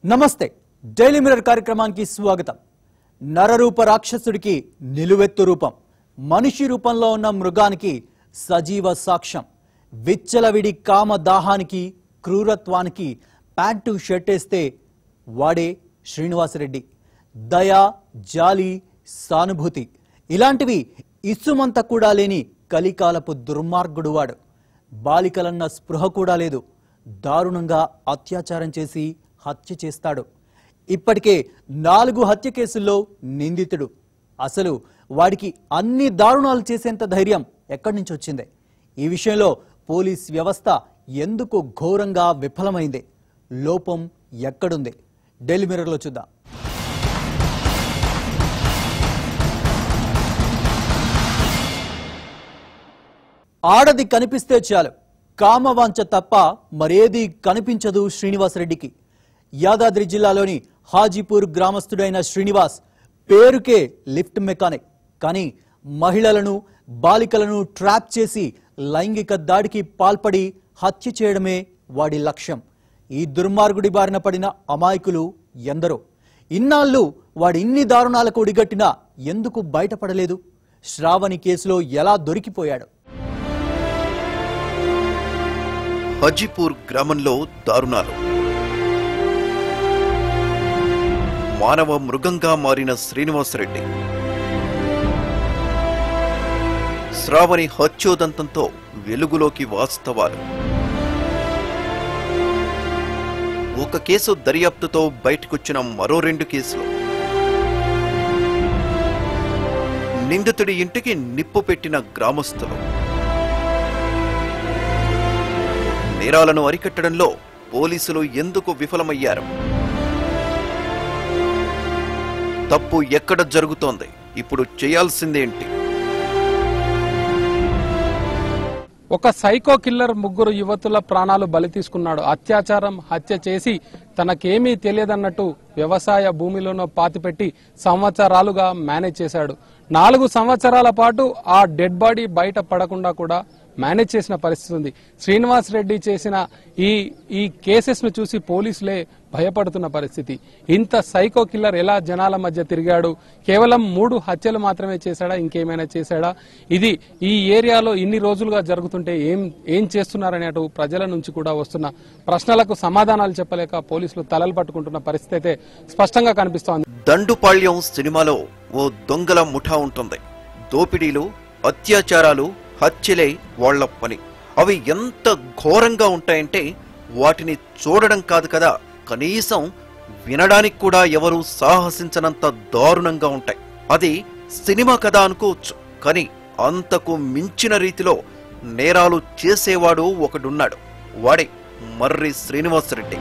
నమస్తే daily mirror కార్యక్రమానికి స్వాగతం నరరూప రాక్షసుడికి నిలువెత్తు రూపం మనిషి రూపంలో ఉన్న మృగానికి సజీవ సాక్ష్యం విచ్చలవిడి కామ దాహానికి క్రూరత్వానికి ప్యాంటు షర్ట్ వేస్తే వాడే శ్రీనివాసరెడ్డి దయ జాలి సానుభూతి ఇలాంటివి ఇసుమంత కూడా లేని కలికాలపు దుర్మార్గుడు వాడు బాలికలన్న స్పృహ కూడా లేదు దారుణంగా అత్యాచారం చేసి హత్య చేస్తాడు ఇప్పటికే నాలుగు హత్య కేసుల్లో నిందితుడు అసలు వాడికి అన్ని దారుణాలు చేసేంత ధైర్యం ఎక్కడి నుంచి వచ్చింది ఈ విషయంలో పోలీస్ వ్యవస్థ ఎందుకు ఘోరంగా విఫలమైంది లోపం ఎక్కడుంది ఢిల్లీ మిర్రర్లో చూద్దాం ఆడది కనిపిస్తే చాలు కామవాంఛ తప్ప మరేది కనిపించదు శ్రీనివాసరెడ్డికి యాదాద్రి జిల్లాలోని హాజీపూర్ గ్రామస్తుడైన శ్రీనివాస్ పేరుకే లిఫ్ట్ మెకానిక్ కానీ మహిళలను బాలికలను ట్రాప్ చేసి లైంగిక దాడికి పాల్పడి హత్య చేయడమే వాడి లక్ష్యం ఈ దుర్మార్గుడి బారిన పడిన అమాయకులు ఎందరో ఇన్నాళ్ళు వాడి ఇన్ని దారుణాలకు ఒడిగట్టినా ఎందుకు బయటపడలేదు శ్రావణి కేసులో ఎలా దొరికిపోయాడు హజీపూర్ గ్రామంలో దారుణాలు మానవ మృగంగా మారిన శ్రీనివాసరెడ్డి శ్రావణి హత్యోదంతంతో వెలుగులోకి వాస్తవాలు ఒక కేసు దర్యాప్తుతో బయటకొచ్చిన మరో రెండు కేసులు నిందితుడి ఇంటికి నిప్పు పెట్టిన గ్రామస్తులు నేరాలను అరికట్టడంలో పోలీసులు ఎందుకు విఫలమయ్యారు తప్పు ఎక్కడ జరుగుతోంది ఇప్పుడు చేయాల్సిందేంటి ఒక సైకో కిల్లర్ ముగ్గురు యువతుల ప్రాణాలు బలి తీసుకున్నాడు అత్యాచారం హత్య చేసి తనకేమీ తెలియదన్నట్టు వ్యవసాయ భూమిలోనో పాతిపెట్టి సంవత్సరాలుగా మేనేజ్ చేశాడు నాలుగు సంవత్సరాల పాటు ఆ డెడ్ బాడీ బయట పడకుండా కూడా మేనేజ్ చేసిన పరిస్థితి ఉంది శ్రీనివాస్ రెడ్డి చేసిన ఈ ఈ కేసెస్ ను చూసి పోలీసులే భయపడుతున్న పరిస్థితి ఇంత సైకో కిల్లర్ ఎలా జనాల మధ్య తిరిగాడు కేవలం మూడు హత్యలు మాత్రమే చేశాడా ఇంకేమైనా చేశాడా ఇది ఈ ఏరియాలో ఇన్ని రోజులుగా జరుగుతుంటే ఏం ఏం చేస్తున్నారనే అటు ప్రజల నుంచి కూడా వస్తున్న ప్రశ్నలకు సమాధానాలు చెప్పలేక పోలీసులు తలలు పట్టుకుంటున్న పరిస్థితి అయితే స్పష్టంగా కనిపిస్తోంది దండుపాళ్యం సినిమాలో ఓ దొంగల ముఠా ఉంటుంది దోపిడీలు అత్యాచారాలు హత్యలే వాళ్ళ పని అవి ఎంత ఘోరంగా ఉంటాయంటే వాటిని చూడడం కాదు కదా కనీసం వినడానికి కూడా ఎవరూ సాహసించనంత దారుణంగా ఉంటాయి అది సినిమా కదా అనుకోవచ్చు కానీ అంతకు మించిన రీతిలో నేరాలు చేసేవాడు ఒకడున్నాడు వాడే మర్రి శ్రీనివాసరెడ్డి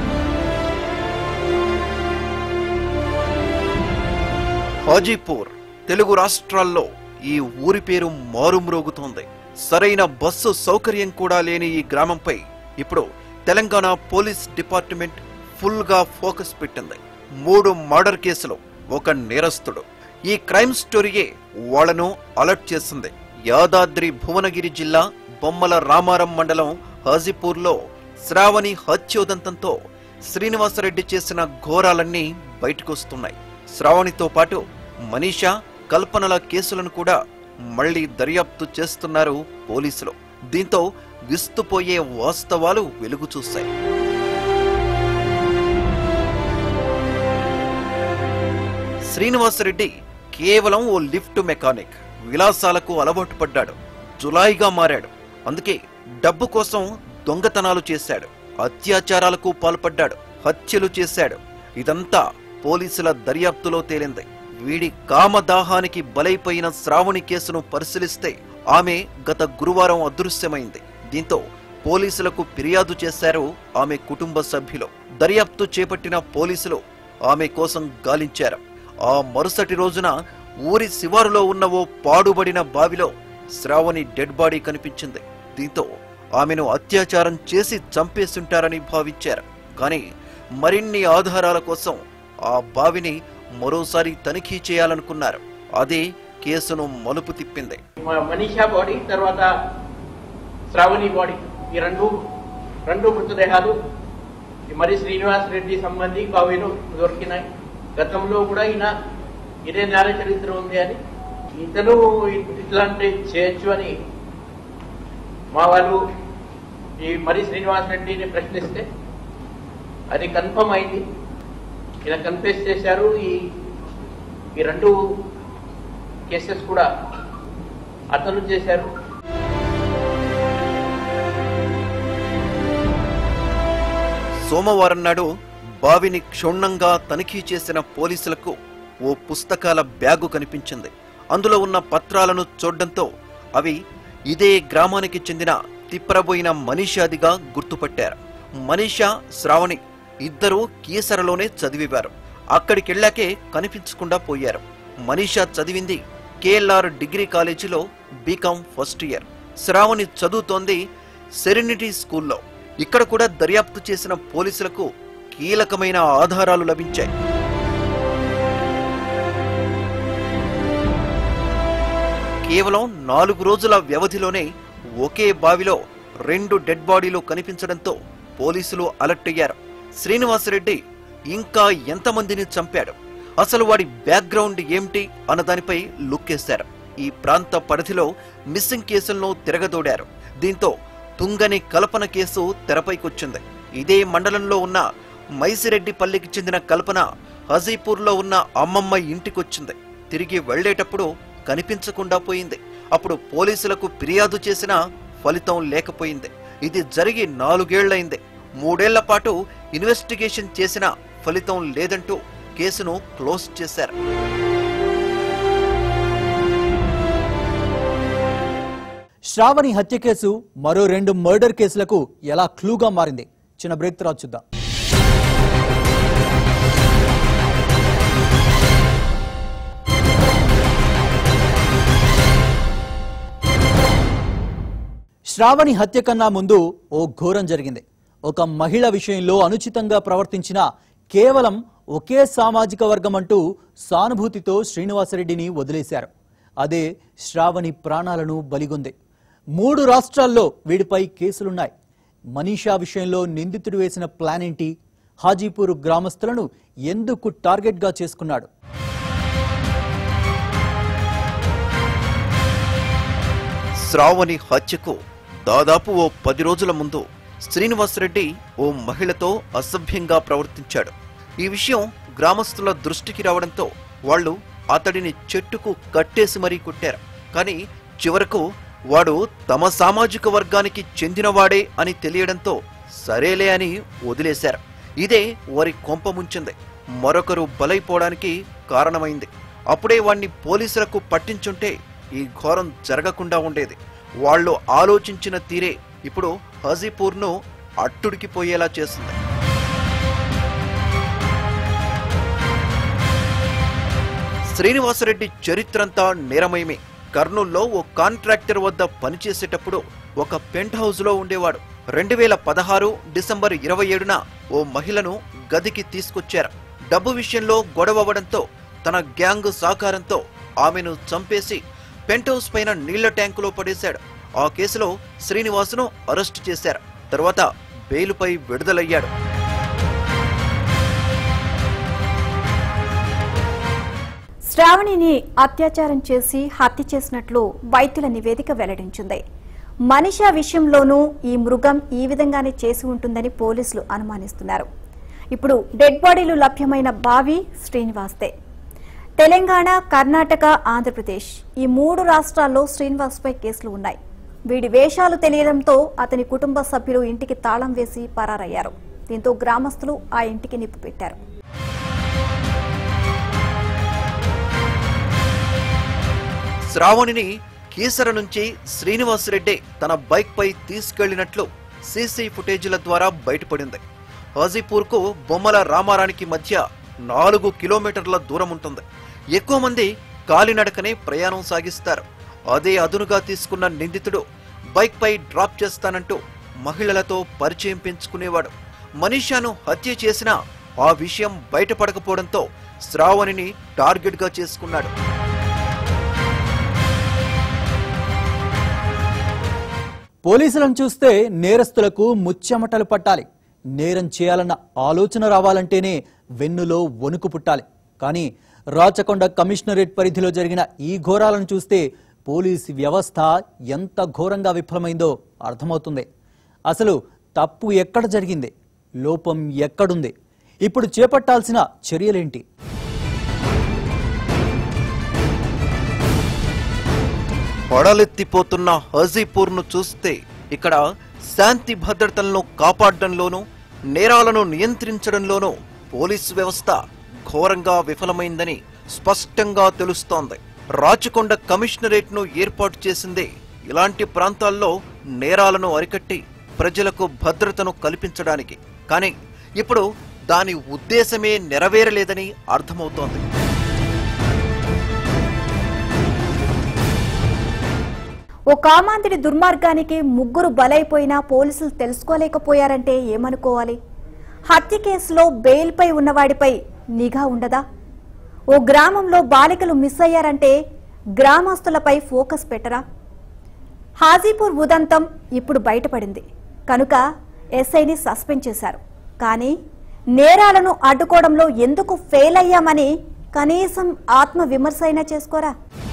హాజీపూర్ తెలుగు రాష్ట్రాల్లో ఈ ఊరి పేరు మారుమ్రోగుతోంది సరైన బస్సు సౌకర్యం కూడా లేని ఈ గ్రామంపై ఇప్పుడు తెలంగాణ పోలీస్ డిపార్ట్మెంట్ ఫుల్ గా ఫోకస్ పెట్టింది మూడు మర్డర్ కేసులు ఒక నేరస్తుడు ఈ క్రైమ్ స్టోరీయే వాళ్లను అలర్ట్ చేసింది యాదాద్రి భువనగిరి జిల్లా బొమ్మల రామారం మండలం హాజీపూర్లో శ్రావణి హత్యోదంతంతో శ్రీనివాసరెడ్డి చేసిన ఘోరాలన్నీ బయటకొస్తున్నాయి శ్రావణితో పాటు మనీషా కల్పనల కేసులను కూడా మళ్లీ దర్యాప్తు చేస్తున్నారు పోలీసులు దీంతో విస్తుపోయే వాస్తవాలు వెలుగు చూశాయి శ్రీనివాసరెడ్డి కేవలం ఓ లిఫ్ట్ మెకానిక్ విలాసాలకు అలవాటు పడ్డాడు జులాయిగా మారాడు అందుకే డబ్బు కోసం దొంగతనాలు చేశాడు అత్యాచారాలకు పాల్పడ్డాడు హత్యలు చేశాడు ఇదంతా పోలీసుల దర్యాప్తులో తేలింది వీడి కామదాహానికి బలైపోయిన శ్రావణి కేసును పరిశీలిస్తే ఆమె గత గురువారం అదృశ్యమైంది దీంతో పోలీసులకు ఫిర్యాదు చేశారు ఆమె కుటుంబ సభ్యులు దర్యాప్తు చేపట్టిన పోలీసులు ఆమె కోసం గాలించారు ఆ మరుసటి రోజున ఊరి శివారులో ఉన్న ఓ పాడుబడిన బావిలో శ్రావణి డెడ్ బాడీ కనిపించింది దీంతో ఆమెను అత్యాచారం చేసి చంపేస్తుంటారని భావించారు కానీ మరిన్ని ఆధారాల కోసం ఆ బావిని మరోసారి తనిఖీ చేయాలనుకున్నారు అదే కేసును మలుపు తిప్పింది మ- మనీషా బాడీ తర్వాత శ్రావణి బాడీ ఈ రెండు రెండు మృతదేహాలు ఈ మరి శ్రీనివాస్ రెడ్డి సంబంధి బావిలో దొరికినాయి గతంలో కూడా ఈయన ఇదే నేర చరిత్ర ఉంది అని ఇతను ఇట్లాంటి చేయొచ్చు అని మా వాళ్ళు ఈ మరి శ్రీనివాస్ రెడ్డిని ప్రశ్నిస్తే అది కన్ఫర్మ్ అయింది ఈయన కన్ఫెస్ చేశారు ఈ ఈ రెండు కేసెస్ కూడా అతను చేశారు సోమవారం నాడు బావిని క్షుణ్ణంగా తనిఖీ చేసిన పోలీసులకు ఓ పుస్తకాల బ్యాగు కనిపించింది అందులో ఉన్న పత్రాలను చూడడంతో అవి ఇదే గ్రామానికి చెందిన తిప్పరబోయిన మనీషాదిగా గుర్తుపట్టారు మనీషా శ్రావణి ఇద్దరూ కీసరలోనే చదివేవారు అక్కడికెళ్లాకే కనిపించకుండా పోయారు మనీషా చదివింది కేఎల్ఆర్ డిగ్రీ కాలేజీలో బీకాం ఫస్ట్ ఇయర్ శ్రావణి చదువుతోంది సెరెనిటీ స్కూల్లో ఇక్కడ కూడా దర్యాప్తు చేసిన పోలీసులకు కీలకమైన ఆధారాలు లభించాయి కేవలం నాలుగు రోజుల వ్యవధిలోనే ఒకే బావిలో రెండు డెడ్ బాడీలు కనిపించడంతో పోలీసులు అలర్ట్ అయ్యారు శ్రీనివాసరెడ్డి ఇంకా ఎంతమందిని చంపాడు అసలు వాడి బ్యాక్గ్రౌండ్ ఏమిటి అన్న దానిపై లుక్కేశారు ఈ ప్రాంత పరిధిలో మిస్సింగ్ కేసులను తిరగదోడారు దీంతో తుంగని కల్పన కేసు తెరపైకొచ్చింది ఇదే మండలంలో ఉన్న మైసిరెడ్డిపల్లికి చెందిన కల్పన హజీపూర్లో ఉన్న అమ్మమ్మ ఇంటికొచ్చింది తిరిగి వెళ్లేటప్పుడు కనిపించకుండా పోయింది అప్పుడు పోలీసులకు ఫిర్యాదు చేసినా ఫలితం లేకపోయింది ఇది జరిగి నాలుగేళ్లైంది మూడేళ్ల పాటు ఇన్వెస్టిగేషన్ చేసినా ఫలితం లేదంటూ కేసును క్లోజ్ చేశారు శ్రావణి హత్య కేసు మరో రెండు మర్డర్ కేసులకు ఎలా క్లూగా మారింది చిన్న బ్రేక్ తర్వాత చూద్దాం శ్రావణి హత్య కన్నా ముందు ఓ ఘోరం జరిగింది ఒక మహిళ విషయంలో అనుచితంగా ప్రవర్తించిన కేవలం ఒకే సామాజిక వర్గం అంటూ సానుభూతితో శ్రీనివాసరెడ్డిని వదిలేశారు అదే శ్రావణి ప్రాణాలను బలిగొంది మూడు రాష్ట్రాల్లో వీడిపై కేసులున్నాయి మనీషా విషయంలో నిందితుడు వేసిన ప్లాన్ ఏంటి హాజీపూర్ గ్రామస్తులను ఎందుకు టార్గెట్గా చేసుకున్నాడు శ్రావణి హత్యకు దాదాపు ఓ పది రోజుల ముందు శ్రీనివాసరెడ్డి ఓ మహిళతో అసభ్యంగా ప్రవర్తించాడు ఈ విషయం గ్రామస్తుల దృష్టికి రావడంతో వాళ్ళు అతడిని చెట్టుకు కట్టేసి మరీ కొట్టారు కానీ చివరకు వాడు తమ సామాజిక వర్గానికి చెందినవాడే అని తెలియడంతో సరేలే అని వదిలేశారు ఇదే వారి కొంప ముంచింది మరొకరు బలైపోవడానికి కారణమైంది అప్పుడే వాణ్ణి పోలీసులకు పట్టించుంటే ఈ ఘోరం జరగకుండా ఉండేది వాళ్ళు ఆలోచించిన తీరే ఇప్పుడు హజీపూర్ను అట్టుడికిపోయేలా చేస్తుంది శ్రీనివాసరెడ్డి చరిత్రంతా నేరమయమే కర్నూల్లో ఓ కాంట్రాక్టర్ వద్ద పనిచేసేటప్పుడు ఒక పెంట్ హౌస్ లో ఉండేవాడు రెండు వేల పదహారు డిసెంబర్ ఇరవై ఏడున ఓ మహిళను గదికి తీసుకొచ్చారు డబ్బు విషయంలో గొడవవడంతో తన గ్యాంగ్ సహకారంతో ఆమెను చంపేసి పెంట్ హౌస్ పైన నీళ్ల ట్యాంకులో పడేశాడు ఆ కేసులో శ్రీనివాసును అరెస్టు చేశారు తర్వాత బెయిలుపై విడుదలయ్యాడు శ్రావణిని అత్యాచారం చేసి హత్య చేసినట్లు వైద్యుల నివేదిక వెల్లడించింది మనిషా విషయంలోనూ ఈ మృగం ఈ విధంగానే చేసి ఉంటుందని పోలీసులు అనుమానిస్తున్నారు ఇప్పుడు డెడ్ బాడీలు లభ్యమైన బావి శ్రీనివాస్తే తెలంగాణ కర్ణాటక ఆంధ్రప్రదేశ్ ఈ మూడు రాష్ట్రాల్లో శ్రీనివాస్పై కేసులు ఉన్నాయి వీడి వేషాలు తెలియడంతో అతని కుటుంబ సభ్యులు ఇంటికి తాళం వేసి పరారయ్యారు దీంతో గ్రామస్తులు ఆ ఇంటికి నిప్పు పెట్టారు శ్రావణిని కీసర నుంచి శ్రీనివాసరెడ్డి తన బైక్ పై తీసుకెళ్లినట్లు సీసీ ఫుటేజీల ద్వారా బయటపడింది హాజీపూర్కు బొమ్మల రామారానికి మధ్య నాలుగు కిలోమీటర్ల దూరం ఉంటుంది ఎక్కువ మంది కాలినడకనే ప్రయాణం సాగిస్తారు అదే అదునుగా తీసుకున్న నిందితుడు బైక్ పై డ్రాప్ చేస్తానంటూ మహిళలతో పరిచయం పెంచుకునేవాడు మనీషాను హత్య చేసినా ఆ విషయం బయటపడకపోవడంతో శ్రావణిని టార్గెట్గా చేసుకున్నాడు పోలీసులను చూస్తే నేరస్తులకు ముచ్చెమటలు పట్టాలి నేరం చేయాలన్న ఆలోచన రావాలంటేనే వెన్నులో వణుకు పుట్టాలి కానీ రాచకొండ కమిషనరేట్ పరిధిలో జరిగిన ఈ ఘోరాలను చూస్తే పోలీసు వ్యవస్థ ఎంత ఘోరంగా విఫలమైందో అర్థమవుతుంది అసలు తప్పు ఎక్కడ జరిగింది లోపం ఎక్కడుంది ఇప్పుడు చేపట్టాల్సిన చర్యలేంటి పొడలెత్తిపోతున్న హజీపూర్ను చూస్తే ఇక్కడ శాంతి భద్రతలను కాపాడడంలోనూ నేరాలను నియంత్రించడంలోనూ పోలీసు వ్యవస్థ ఘోరంగా విఫలమైందని స్పష్టంగా తెలుస్తోంది రాచకొండ కమిషనరేట్ను ఏర్పాటు చేసిందే ఇలాంటి ప్రాంతాల్లో నేరాలను అరికట్టి ప్రజలకు భద్రతను కల్పించడానికి కానీ ఇప్పుడు దాని ఉద్దేశమే నెరవేరలేదని అర్థమవుతోంది ఓ కామాంధుడి దుర్మార్గానికి ముగ్గురు బలైపోయినా పోలీసులు తెలుసుకోలేకపోయారంటే ఏమనుకోవాలి హత్య కేసులో బెయిల్పై ఉన్నవాడిపై నిఘా ఉండదా ఓ గ్రామంలో బాలికలు మిస్ అయ్యారంటే గ్రామస్తులపై ఫోకస్ పెట్టరా హాజీపూర్ ఉదంతం ఇప్పుడు బయటపడింది కనుక ఎస్ఐని సస్పెండ్ చేశారు కానీ నేరాలను అడ్డుకోవడంలో ఎందుకు ఫెయిల్ అయ్యామని కనీసం ఆత్మ విమర్శ అయినా చేసుకోరా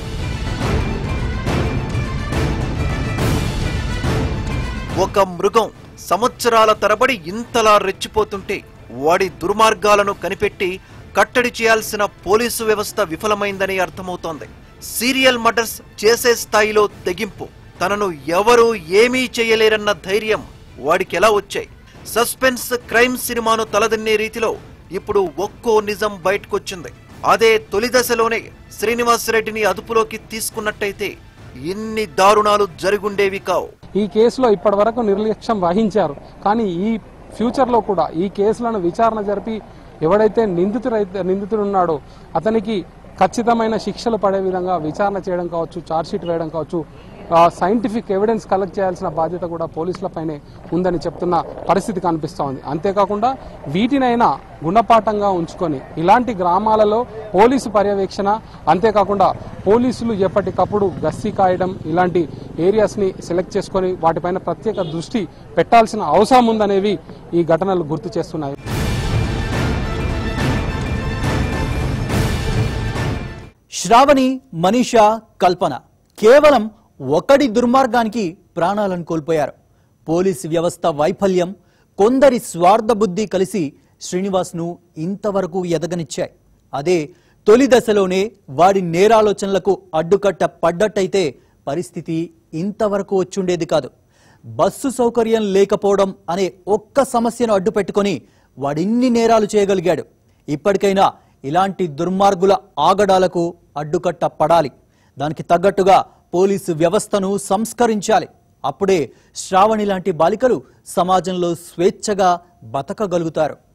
ఒక మృగం సంవత్సరాల తరబడి ఇంతలా రెచ్చిపోతుంటే వాడి దుర్మార్గాలను కనిపెట్టి కట్టడి చేయాల్సిన పోలీసు వ్యవస్థ విఫలమైందని అర్థమవుతోంది సీరియల్ మర్డర్స్ చేసే స్థాయిలో తెగింపు తనను ఎవరూ ఏమీ చేయలేరన్న ధైర్యం వాడికి ఎలా వచ్చాయి సస్పెన్స్ క్రైమ్ సినిమాను తలదన్నే రీతిలో ఇప్పుడు ఒక్కో నిజం బయటకొచ్చింది అదే తొలి దశలోనే శ్రీనివాసరెడ్డిని అదుపులోకి తీసుకున్నట్టయితే ఇన్ని దారుణాలు జరుగుండేవి కావు ఈ కేసులో ఇప్పటి వరకు నిర్లక్ష్యం వహించారు కానీ ఈ ఫ్యూచర్లో కూడా ఈ కేసులను విచారణ జరిపి ఎవడైతే నిందితుడైతే నిందితుడు ఉన్నాడో అతనికి ఖచ్చితమైన శిక్షలు పడే విధంగా విచారణ చేయడం కావచ్చు ఛార్జ్షీట్ వేయడం కావచ్చు సైంటిఫిక్ ఎవిడెన్స్ కలెక్ట్ చేయాల్సిన బాధ్యత కూడా పోలీసులపైనే ఉందని చెప్తున్న పరిస్థితి కనిపిస్తూ ఉంది అంతేకాకుండా వీటినైనా గుణపాఠంగా ఉంచుకొని ఇలాంటి గ్రామాలలో పోలీసు పర్యవేక్షణ అంతేకాకుండా పోలీసులు ఎప్పటికప్పుడు గస్తీ కాయడం ఇలాంటి ఏరియాస్ని సెలెక్ట్ చేసుకొని వాటిపైన ప్రత్యేక దృష్టి పెట్టాల్సిన అవసరం ఉందనేవి ఈ ఘటనలు గుర్తు చేస్తున్నాయి శ్రావణి మనీషా కల్పన కేవలం ఒకడి దుర్మార్గానికి ప్రాణాలను కోల్పోయారు పోలీసు వ్యవస్థ వైఫల్యం కొందరి స్వార్థ బుద్ధి కలిసి శ్రీనివాస్ను ఇంతవరకు ఎదగనిచ్చాయి అదే తొలి దశలోనే వాడి నేరాలోచనలకు అడ్డుకట్ట పడ్డట్టయితే పరిస్థితి ఇంతవరకు వచ్చుండేది కాదు బస్సు సౌకర్యం లేకపోవడం అనే ఒక్క సమస్యను అడ్డుపెట్టుకొని వాడిన్ని నేరాలు చేయగలిగాడు ఇప్పటికైనా ఇలాంటి దుర్మార్గుల ఆగడాలకు అడ్డుకట్ట పడాలి దానికి తగ్గట్టుగా పోలీసు వ్యవస్థను సంస్కరించాలి అప్పుడే శ్రావణి లాంటి బాలికలు సమాజంలో స్వేచ్ఛగా బతకగలుగుతారు